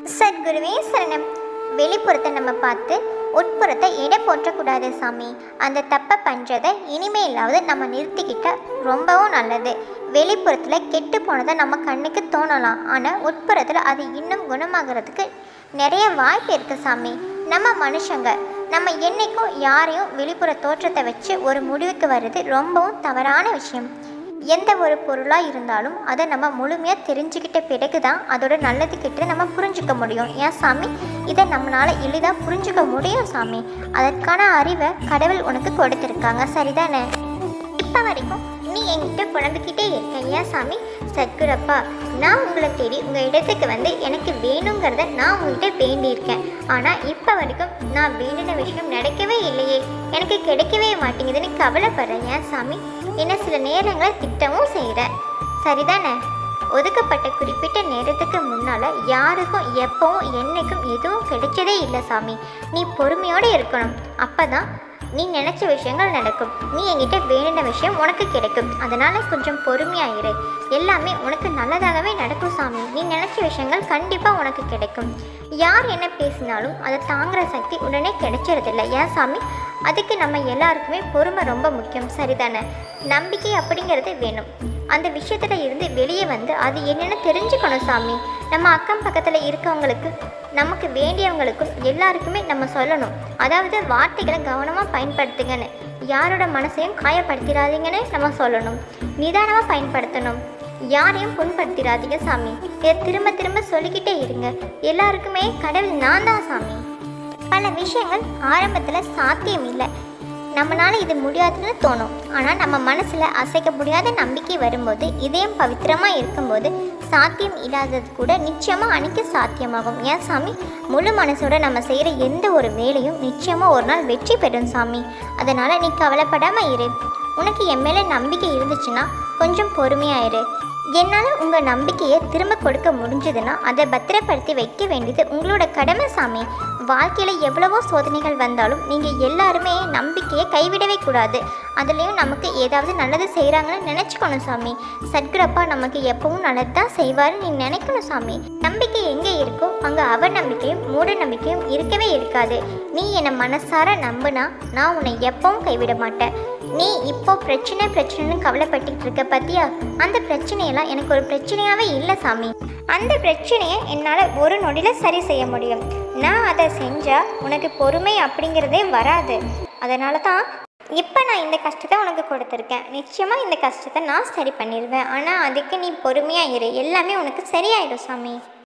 சத்குருவே சரணம் வெளிப்புறத்தை நம்ம பார்த்து உட்புறத்தை எடை போற்றக்கூடாது சாமி அந்த தப்பை பண்ணுறதை இனிமேலாவது நம்ம நிறுத்திக்கிட்டா ரொம்பவும் நல்லது வெளிப்புறத்தில் கெட்டு போனதை நம்ம கண்ணுக்கு தோணலாம் ஆனால் உட்புறத்தில் அது இன்னும் குணமாகறதுக்கு நிறைய வாய்ப்பு இருக்குது சாமி நம்ம மனுஷங்க நம்ம என்னைக்கும் யாரையும் வெளிப்புற தோற்றத்தை வச்சு ஒரு முடிவுக்கு வர்றது ரொம்பவும் தவறான விஷயம் எந்த ஒரு பொருளாக இருந்தாலும் அதை நம்ம முழுமையாக தெரிஞ்சுக்கிட்ட பிறகு தான் அதோட நல்லது கிட்ட நம்ம புரிஞ்சுக்க முடியும் ஏன் சாமி இதை நம்மளால் எளிதாக புரிஞ்சுக்க முடியும் சாமி அதற்கான அறிவை கடவுள் உனக்கு கொடுத்துருக்காங்க சரிதானே இப்போ வரைக்கும் நீ என்கிட்ட புலம்பிக்கிட்டே இருக்க ஏன் சாமி சத்குரப்பா நான் உங்களை தேடி உங்கள் இடத்துக்கு வந்து எனக்கு வேணுங்கிறத நான் உங்கள்கிட்ட வேண்டியிருக்கேன் ஆனால் இப்போ வரைக்கும் நான் வேண்டின விஷயம் நடக்கவே இல்லையே எனக்கு கிடைக்கவே மாட்டேங்குதுன்னு கவலைப்படுறேன் ஏன் சாமி என்ன சில நேரங்களில் திட்டமும் செய்கிறேன் சரிதானே ஒதுக்கப்பட்ட குறிப்பிட்ட நேரத்துக்கு முன்னால் யாருக்கும் எப்பவும் என்னைக்கும் எதுவும் கிடைச்சதே இல்லை சாமி நீ பொறுமையோடு இருக்கணும் அப்போ தான் நீ நினச்ச விஷயங்கள் நடக்கும் நீ என்கிட்ட வேணுன விஷயம் உனக்கு கிடைக்கும் அதனால் கொஞ்சம் பொறுமையாயிரு எல்லாமே உனக்கு நல்லதாகவே நடக்கும் சாமி நீ நினச்ச விஷயங்கள் கண்டிப்பாக உனக்கு கிடைக்கும் யார் என்ன பேசினாலும் அதை தாங்குற சக்தி உடனே கிடைச்சிறதில்ல ஏன் சாமி அதுக்கு நம்ம எல்லாருக்குமே பொறுமை ரொம்ப முக்கியம் சரிதானே நம்பிக்கை அப்படிங்கிறது வேணும் அந்த விஷயத்துல இருந்து வெளியே வந்து அது என்னென்னு தெரிஞ்சுக்கணும் சாமி நம்ம அக்கம் பக்கத்தில் இருக்கவங்களுக்கு நமக்கு வேண்டியவங்களுக்கும் எல்லாருக்குமே நம்ம சொல்லணும் அதாவது வார்த்தைகளை கவனமாக பயன்படுத்துங்கன்னு யாரோட மனசையும் காயப்படுத்திடாதீங்கன்னு நம்ம சொல்லணும் நிதானமாக பயன்படுத்தணும் யாரையும் புண்படுத்திடாதீங்க சாமி இதை திரும்ப திரும்ப சொல்லிக்கிட்டே இருங்க எல்லாருக்குமே கடவுள் நான் தான் சாமி பல விஷயங்கள் ஆரம்பத்தில் சாத்தியம் இல்லை நம்மளால இது முடியாதுன்னு தோணும் ஆனால் நம்ம மனசில் அசைக்க முடியாத நம்பிக்கை வரும்போது இதயம் பவித்திரமாக இருக்கும்போது சாத்தியம் இல்லாதது கூட நிச்சயமாக அன்னைக்கு சாத்தியமாகும் ஏன் சாமி முழு மனசோட நம்ம செய்கிற எந்த ஒரு வேலையும் நிச்சயமாக ஒரு நாள் வெற்றி பெறும் சாமி அதனால் நீ கவலைப்படாமல் இரு உனக்கு என் மேலே நம்பிக்கை இருந்துச்சுன்னா கொஞ்சம் பொறுமையாயிரு என்னால் உங்கள் நம்பிக்கையை திரும்ப கொடுக்க முடிஞ்சதுன்னா அதை பத்திரப்படுத்தி வைக்க வேண்டியது உங்களோட கடமை சாமி வாழ்க்கையில் எவ்வளவோ சோதனைகள் வந்தாலும் நீங்கள் எல்லாருமே நம்பிக்கையை கைவிடவே கூடாது அதுலேயும் நமக்கு ஏதாவது நல்லது செய்கிறாங்கன்னு நினச்சிக்கணும் சாமி சத்குரப்பா நமக்கு எப்பவும் நல்லது தான் செய்வாருன்னு நீ நினைக்கணும் சாமி நம்பிக்கை எங்கே இருக்கோ அங்கே அவர் நம்பிக்கையும் மூட நம்பிக்கையும் இருக்கவே இருக்காது நீ என்னை மனசார நம்புனா நான் உன்னை எப்பவும் கைவிட மாட்டேன் நீ இப்போ பிரச்சனை பிரச்சனைன்னு கவலைப்பட்டுட்டு இருக்க பத்தியா அந்த பிரச்சனையெல்லாம் எனக்கு ஒரு பிரச்சனையாகவே இல்லை சாமி அந்த பிரச்சனையை என்னால் ஒரு நொடியில் சரி செய்ய முடியும் நான் அதை செஞ்சால் உனக்கு பொறுமை அப்படிங்கிறதே வராது அதனால தான் இப்போ நான் இந்த கஷ்டத்தை உனக்கு கொடுத்துருக்கேன் நிச்சயமாக இந்த கஷ்டத்தை நான் சரி பண்ணிடுவேன் ஆனால் அதுக்கு நீ பொறுமையாக இரு எல்லாமே உனக்கு சரியாயிடும் சாமி